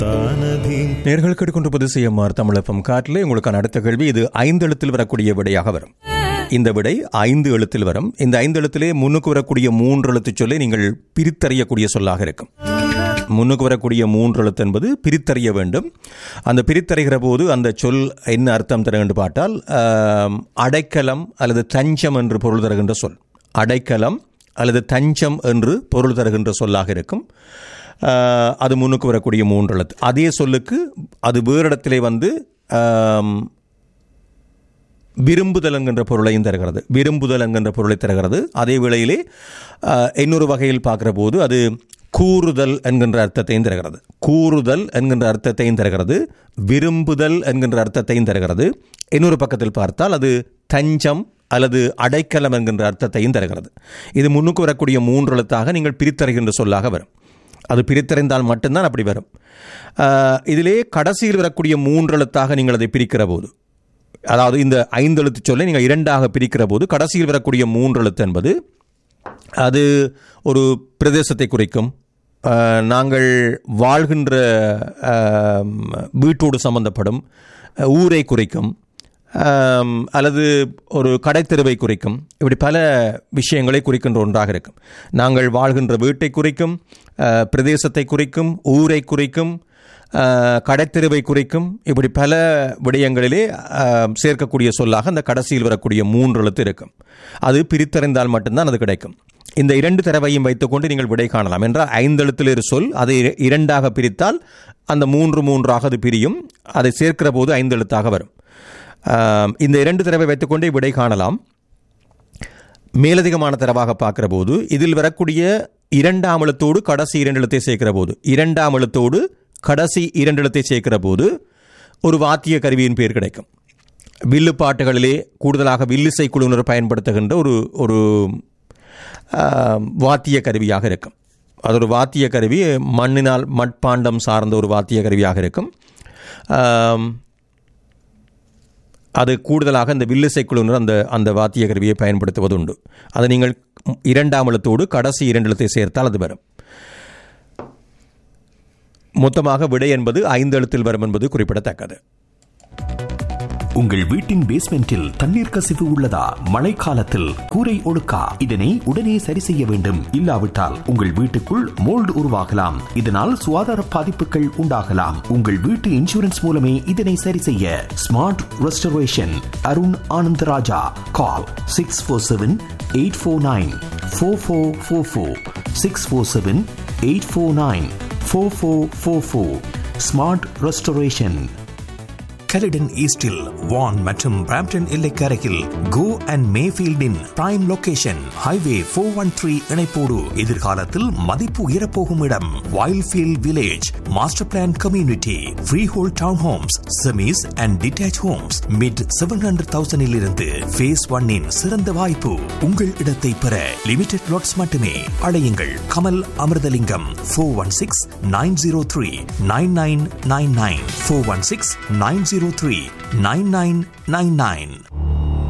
நேர்கள் கேட்டுக்கொண்டிருப்பது சிஎம்ஆர் தமிழப்பம் காட்டில் உங்களுக்கான அடுத்த கேள்வி இது ஐந்து எழுத்தில் வரக்கூடிய விடையாக வரும் இந்த விடை ஐந்து எழுத்தில் வரும் இந்த ஐந்து எழுத்திலே முன்னுக்கு வரக்கூடிய மூன்று எழுத்து சொல்லை நீங்கள் பிரித்தறியக்கூடிய சொல்லாக இருக்கும் முன்னுக்கு வரக்கூடிய மூன்று எழுத்து என்பது பிரித்தறிய வேண்டும் அந்த பிரித்தறிகிற போது அந்த சொல் என்ன அர்த்தம் தரும் என்று பார்த்தால் ஆம், அடைக்கலம் அல்லது தஞ்சம் என்று பொருள் தருகின்ற சொல் அடைக்கலம் அல்லது தஞ்சம் என்று பொருள் தருகின்ற சொல்லாக இருக்கும் ஆஹ், அது முன்னுக்கு வரக்கூடிய மூன்று எழுத்து அதே சொல்லுக்கு அது வேறு இடத்திலே வந்து ஆம், விரும்புதல் என்கின்ற பொருளையும் தருகிறது விரும்புதல் என்கின்ற பொருளை தருகிறது அதே வேளையிலே ஆஹ், இன்னொரு வகையில் பார்க்கிற போது அது கூறுதல் என்கின்ற அர்த்தத்தையும் தருகிறது கூறுதல் என்கின்ற அர்த்தத்தையும் தருகிறது விரும்புதல் என்கின்ற அர்த்தத்தையும் தருகிறது இன்னொரு பக்கத்தில் பார்த்தால் அது தஞ்சம் அல்லது அடைக்கலம் என்கின்ற அர்த்தத்தையும் தருகிறது இது முன்னுக்கு வரக்கூடிய மூன்று எழுத்தாக நீங்கள் பிரித்தறிகின்ற சொல்லாக வரும் அது பிரித்தறிந்தால் மட்டும்தான் அப்படி வரும் ஆஹ், இதிலே கடைசியில் வரக்கூடிய மூன்று எழுத்தாக நீங்கள் அதை பிரிக்கிற போது அதாவது இந்த ஐந்து எழுத்து சொல்லை நீங்கள் இரண்டாக பிரிக்கிற போது கடைசியில் வரக்கூடிய மூன்று எழுத்து என்பது அது ஒரு பிரதேசத்தை குறிக்கும் அஹ், நாங்கள் வாழ்கின்ற அஹ், வீட்டோடு சம்பந்தப்படும் அஹ், ஊரை குறிக்கும் அஹ், அல்லது ஒரு கடைத்தெருவை குறிக்கும் இப்படி பல விஷயங்களை குறிக்கின்ற ஒன்றாக இருக்கும் நாங்கள் வாழ்கின்ற வீட்டை குறிக்கும் அஹ், பிரதேசத்தை குறிக்கும் ஊரை குறிக்கும் அஹ், கடைத்தெருவை குறிக்கும் இப்படி பல விடயங்களிலே அஹ், சேர்க்கக்கூடிய சொல்லாக அந்த கடைசியில் வரக்கூடிய மூன்று எழுத்து இருக்கும் அது பிரித்தறிந்தால் மட்டும்தான் அது கிடைக்கும் இந்த இரண்டு தரவையும் வைத்துக்கொண்டு நீங்கள் விடை காணலாம் என்றால் ஐந்து எழுத்தில் ஒரு சொல் அதை இர- இரண்டாக பிரித்தால் அந்த மூன்று மூன்றாக அது பிரியும் அதை சேர்க்கிற போது ஐந்து எழுத்தாக வரும் அஹ், இந்த இரண்டு தரவை வைத்துக்கொண்டே விடை காணலாம் மேலதிகமான தரவாக பார்க்கிற போது இதில் வரக்கூடிய இரண்டாம் எழுத்தோடு கடைசி இரண்டு எழுத்தை சேர்க்கிற போது இரண்டாம் எழுத்தோடு கடைசி இரண்டு எழுத்தை சேர்க்கிற போது ஒரு வாத்திய கருவியின் பேர் கிடைக்கும் வில்லு பாட்டுகளிலே கூடுதலாக வில்லிசை குழுவினர் பயன்படுத்துகின்ற ஒரு ஒரு ஆஹ், வாத்திய கருவியாக இருக்கும் அது ஒரு வாத்திய கருவி மண்ணினால் மட்பாண்டம் சார்ந்த ஒரு வாத்திய கருவியாக இருக்கும் ஆம், அது கூடுதலாக இந்த வில்லிசை குழுவினர் அந்த அந்த வாத்திய கருவியை பயன்படுத்துவது உண்டு அதை நீங்கள் இரண்டாம் எழுத்தோடு கடைசி இரண்டு எழுத்தை சேர்த்தால் அது வரும் மொத்தமாக விடை என்பது ஐந்து எழுத்தில் வரும் என்பது குறிப்பிடத்தக்கது உங்கள் வீட்டின் பேஸ்மெண்டில் தண்ணீர் கசிவு உள்ளதா மழைக்காலத்தில் கூரை ஒழுக்கா இதனை உடனே சரி செய்ய வேண்டும் இல்லாவிட்டால் உங்கள் வீட்டுக்குள் மோல்டு உருவாகலாம் இதனால் சுகாதார பாதிப்புகள் உண்டாகலாம் உங்கள் வீட்டு இன்சூரன்ஸ் மூலமே இதனை சரி செய்ய smart restoration Arun Anandaraja call six four seven eight four nine four four four four six four seven eight four nine four four four four smart restoration Caledon ஈஸ்டில் வான் மற்றும் பிராம்டன் எல்லைக்கரையில் கோ அண்ட் மேஃபீல்டின் prime location highway four one three இணைப்போடு எதிர்காலத்தில் மதிப்பு உயரப்போகும் இடம் Wildfield village master plan community freehold townhomes semis and detached homes mid seven hundred தௌசண்டில் இருந்து ஃபேஸ் ஒன்னின் சிறந்த வாய்ப்பு உங்கள் இடத்தை பெற லிமிடெட் லாட்ஸ் மட்டுமே அழையுங்கள் Kamal Amirthalingam four one six nine zero three nine nine nine nine four one six nine zero three nine nine nine nine